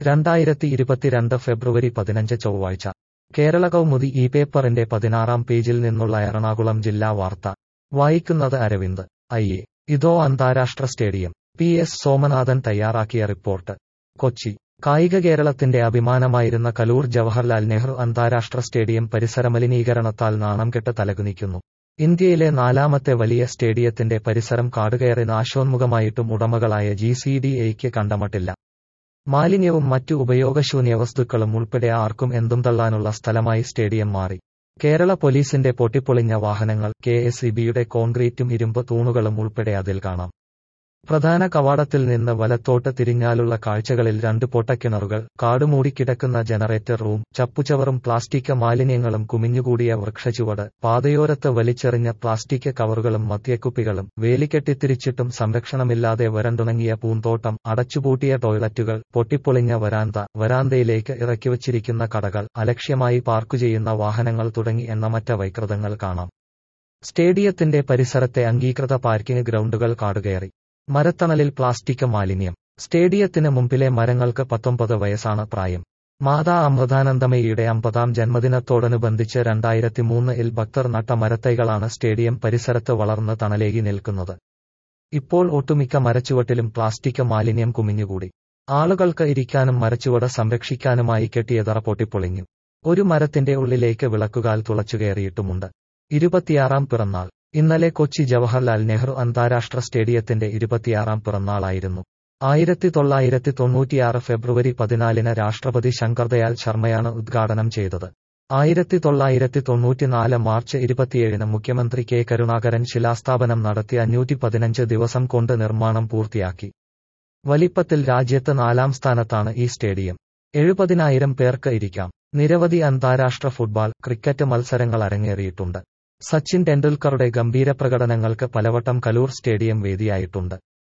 രണ്ടായിരത്തി ഇരുപത്തിരണ്ട് ഫെബ്രുവരി പതിനഞ്ച് ചൊവ്വാഴ്ച കേരള കൗമുദി ഈ പേപ്പറിന്റെ പതിനാറാം പേജിൽ നിന്നുള്ള എറണാകുളം ജില്ലാ വാർത്ത വായിക്കുന്നത് അരവിന്ദ് അയ്യേ ഇതോ അന്താരാഷ്ട്ര സ്റ്റേഡിയം പി എസ് സോമനാഥൻ തയ്യാറാക്കിയ റിപ്പോർട്ട് കൊച്ചി കായിക കേരളത്തിന്റെ അഭിമാനമായിരുന്ന കലൂർ ജവഹർലാൽ നെഹ്റു അന്താരാഷ്ട്ര സ്റ്റേഡിയം പരിസരമലിനീകരണത്താൽ നാണംകെട്ട് തലകുനിക്കുന്നു ഇന്ത്യയിലെ നാലാമത്തെ വലിയ സ്റ്റേഡിയത്തിന്റെ പരിസരം കാടുകയറി നാശോന്മുഖമായിട്ടും ഉടമകളായ ജി സി ഡി എയ്ക്ക് കണ്ടമട്ടില്ല മാലിന്യവും മറ്റു ഉപയോഗശൂന്യ വസ്തുക്കളും ഉൾപ്പെടെ ആർക്കും എന്തും തള്ളാനുള്ള സ്ഥലമായി സ്റ്റേഡിയം മാറി കേരള പോലീസിന്റെ പൊട്ടിപ്പൊളിഞ്ഞ വാഹനങ്ങൾ കെ എസ് ഇബിയുടെ കോൺക്രീറ്റും ഇരുമ്പ് തൂണുകളും ഉൾപ്പെടെ അതിൽ കാണാം പ്രധാന കവാടത്തിൽ നിന്ന് വലത്തോട്ട് തിരിഞ്ഞാലുള്ള കാഴ്ചകളിൽ രണ്ട് പൊട്ടക്കിണറുകൾ കാടുമൂടിക്കിടക്കുന്ന ജനറേറ്റർ റൂം ചപ്പുചവറും പ്ലാസ്റ്റിക് മാലിന്യങ്ങളും കുമിഞ്ഞുകൂടിയ വൃക്ഷചുവട് പാതയോരത്ത് വലിച്ചെറിഞ്ഞ പ്ലാസ്റ്റിക് കവറുകളും മദ്യക്കുപ്പികളും വേലിക്കെട്ടിത്തിരിച്ചിട്ടും സംരക്ഷണമില്ലാതെ വരണ്ടുണങ്ങിയ പൂന്തോട്ടം അടച്ചുപൂട്ടിയ ടോയ്ലറ്റുകൾ പൊട്ടിപ്പൊളിഞ്ഞ വരാന്ത വരാന്തയിലേക്ക് ഇറക്കിവച്ചിരിക്കുന്ന കടകൾ അലക്ഷ്യമായി പാർക്കു ചെയ്യുന്ന വാഹനങ്ങൾ തുടങ്ങി എണ്ണമറ്റ വൈകൃതങ്ങൾ കാണാം സ്റ്റേഡിയത്തിന്റെ പരിസരത്തെ അംഗീകൃത പാർക്കിംഗ് ഗ്രൗണ്ടുകൾ കാടുകയറി മരത്തണലിൽ പ്ലാസ്റ്റിക് മാലിന്യം സ്റ്റേഡിയത്തിന് മുമ്പിലെ മരങ്ങൾക്ക് പത്തൊമ്പത് വയസ്സാണ് പ്രായം മാതാ അമൃതാനന്ദമയിയുടെ അമ്പതാം ജന്മദിനത്തോടനുബന്ധിച്ച് രണ്ടായിരത്തി മൂന്നിൽ ഭക്തർ നട്ട മരത്തൈകളാണ് സ്റ്റേഡിയം പരിസരത്ത് വളർന്ന് തണലേകി നിൽക്കുന്നത് ഇപ്പോൾ ഒട്ടുമിക്ക മരച്ചുവട്ടിലും പ്ലാസ്റ്റിക് മാലിന്യം കുമിഞ്ഞുകൂടി ആളുകൾക്ക് ഇരിക്കാനും മരച്ചുവട് സംരക്ഷിക്കാനുമായി കെട്ടിയതറ പൊട്ടിപ്പൊളിഞ്ഞു ഒരു മരത്തിന്റെ ഉള്ളിലേക്ക് വിളക്കുകാൽ തുളച്ചുകയറിയിട്ടുമുണ്ട് ഇരുപത്തിയാറാം പിറന്നാൾ ഇന്നലെ കൊച്ചി ജവഹർലാൽ നെഹ്റു അന്താരാഷ്ട്ര സ്റ്റേഡിയത്തിന്റെ ഇരുപത്തിയാറാം പിറന്നാളായിരുന്നു ആയിരത്തി തൊള്ളായിരത്തി തൊണ്ണൂറ്റിയാറ് ഫെബ്രുവരി പതിനാലിന് രാഷ്ട്രപതി ശങ്കർദയാൽ ശർമ്മയാണ് ഉദ്ഘാടനം ചെയ്തത് ആയിരത്തി തൊള്ളായിരത്തി തൊണ്ണൂറ്റിനാല് മാർച്ച് ഇരുപത്തിയേഴിന് മുഖ്യമന്ത്രി കെ കരുണാകരൻ ശിലാസ്ഥാപനം നടത്തി അഞ്ഞൂറ്റി പതിനഞ്ച് ദിവസം കൊണ്ട് നിർമ്മാണം പൂർത്തിയാക്കി വലിപ്പത്തിൽ രാജ്യത്ത് നാലാം സ്ഥാനത്താണ് ഈ സ്റ്റേഡിയം എഴുപതിനായിരം പേർക്ക് ഇരിക്കാം നിരവധി അന്താരാഷ്ട്ര ഫുട്ബോൾ ക്രിക്കറ്റ് മത്സരങ്ങൾ അരങ്ങേറിയിട്ടുണ്ട് സച്ചിൻ ടെണ്ടുൽക്കറുടെ ഗംഭീര പ്രകടനങ്ങൾക്ക് പലവട്ടം കലൂർ സ്റ്റേഡിയം വേദിയായിട്ടുണ്ട്